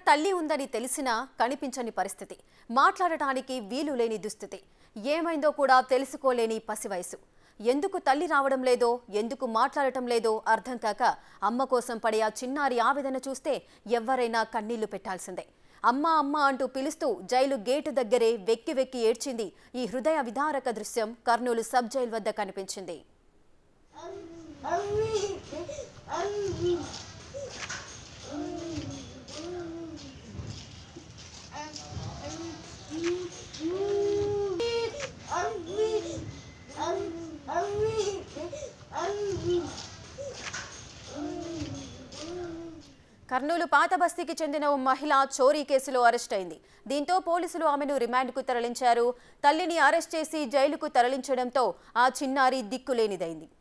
తల్లి ఉందని తెలిసినా కనిపించని పరిస్థితి మాట్లాడటానికి వీలు లేని దుస్థితి ఏమైందో కూడా తెలుసుకోలేని పసివయసు ఎందుకు తల్లి రావడం లేదో ఎందుకు మాట్లాడటం లేదో అర్థం కాక అమ్మ కోసం పడే ఆ చిన్నారి ఆవేదన చూస్తే ఎవ్వరైనా కన్నీళ్లు పెట్టాల్సిందే అమ్మ అమ్మ అంటూ పిలుస్తూ జైలు గేటు దగ్గరే వెక్కి వెక్కి ఏడ్చింది ఈ హృదయ విదారక దృశ్యం కర్నూలు సబ్ జైలు వద్ద కనిపించింది కర్నూలు పాత బస్తీకి చెందిన ఓ మహిళ చోరీ కేసులో అరెస్ట్ అయింది దీంతో పోలీసులు ఆమెను రిమాండ్కు తరలించారు తల్లిని అరెస్ట్ చేసి జైలుకు తరలించడంతో ఆ చిన్నారి దిక్కులేనిదైంది